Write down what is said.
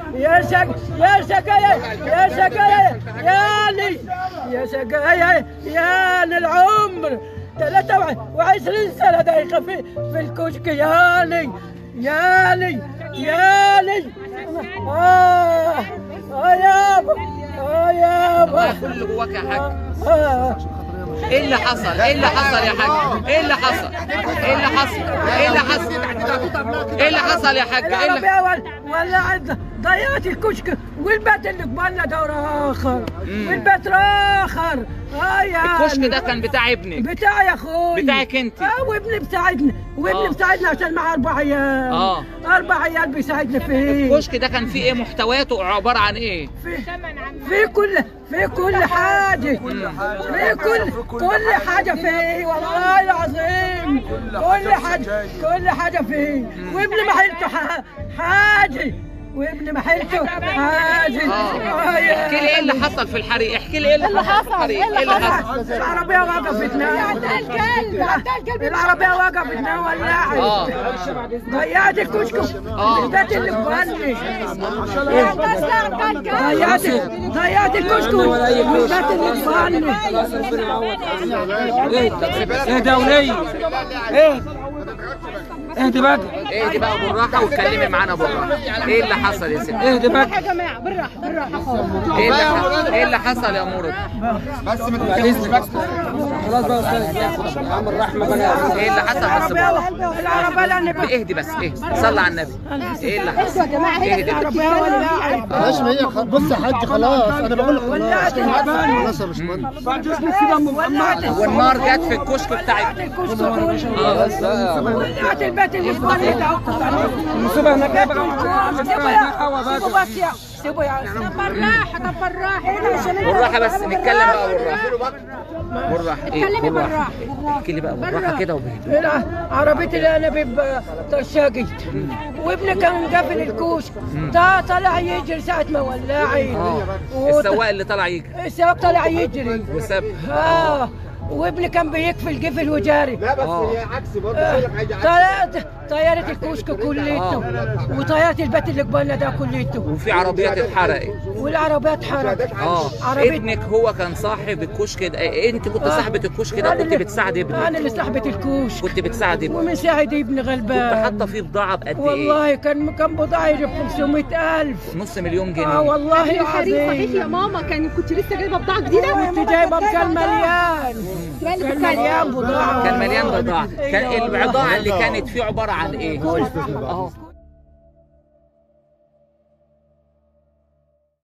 يا شق يا شقايا يا شقايا يا لي يا شقايا يا للعمر 23 سنة دايخة في في الكشك يا لي يا لي يا لي آه آه يابا آه يابا كل اللي جواك يا حاج آه ايه اللي حصل ايه اللي حصل يا حاج ايه اللي حصل ايه اللي حصل ايه اللي حصل ايه اللي حصل يا حاج ايه اللي العربية ولا ولا ضيعت الكشك والبيت اللي قبالنا دور اخر والبيت اخر اه يا الكشك ده كان بتاع ابنك بتاعي يا اخوي بتاعك انت. اه وابني بتاعدنا وابني آه. بتاعدنا عشان معاه اربع عيال آه. اربع عيال بيساعدنا فيه الكشك ده كان فيه ايه محتوياته عباره عن ايه في في كل في كل حاجة في كل كل حاجة فيه والله العظيم كل حاجة كل حاجة فيه وابن محلته ح- حاجة وابن محلته حاجة آه يا- احكي لي ايه اللي حصل في الحريق احكي لي ايه اللي حصل في الحريق ايه اللي حصل العربية وقفتنا العربية وقفتنا ولعت اه ضيعت الكشك آه. البيت اللي بغني ضيعت ضيعت الكشك والبيت اللي بغني اهدى ولي ايه اهدي بقى اهدي بقى بالراحه واتكلمي معانا بالراحه ايه اللي حصل يا ستي اهدي بقى يا جماعه بالراحه بالراحه خالص ايه اللي حصل ايه اللي حصل يا مرد خلاص بقى يا استاذ عم الرحمه بقى ايه اللي حصل بس بالراحة. العربية لأن اهدي بس اهدي صلي على النبي ايه اللي حصل يا جماعه هي اهدي العربية ولعت ماشي ما هي خ- بص يا حاج خلاص انا بقول لك ولعت خلاص يا باشمهندس بعد اذنك كده ام محمد والنار جت في الكشك بتاعك الكشك كله ولعت البيت اللي بغني ده المصيبه هناك بقى سيبوا يا سيبوا بس يا سيبوا يا طب بالراحه طب بالراحه عشان بالراحه بس نتكلم بقى بالراحه بالراحه ايه اتكلمي بالراحه بالراحه. احكي لي بقى بالراحه كده وبهدوء هنا عربية الأنابيب طشاقي وابني كان قافل الكوشك تا طلع يجري ساعة ما ولعت اه وط- السواق اللي طلع يجري السواق طلع يجري وساب اه وابني كان بيقفل قفل وجاري لا بس هي عكس برضه اقول لك حاجه عكس طيارة طيارة الكوشك كليته وطيارة البيت اللي قبالنا ده كليته وفي عربيات اتحرقت والعربيات حرقت اه عربية ابنك هو كان صاحب الكشك ده إيه، انت كنت آه. صاحبة الكشك ده أنا كنت اللي- بتساعد ابنك انا اللي صاحبة الكوشك كنت بتساعد ابنك ومن ساعد ابني كنت غلبان حاطه فيه بضاعه بقد ايه والله كان كان بضاعة يجيب 500000 نص مليون اه جنيه والله الحريق صحيح يا العظيم ماما كان كنت لسه جايبه بضاعه جديده كنت جايبه كان مليان سؤال كان بتتكلم. مليان بضاعة كان مليان بضاعه كان أيوة والله. البضاعه اللي كانت فيه عباره عن ايه اهو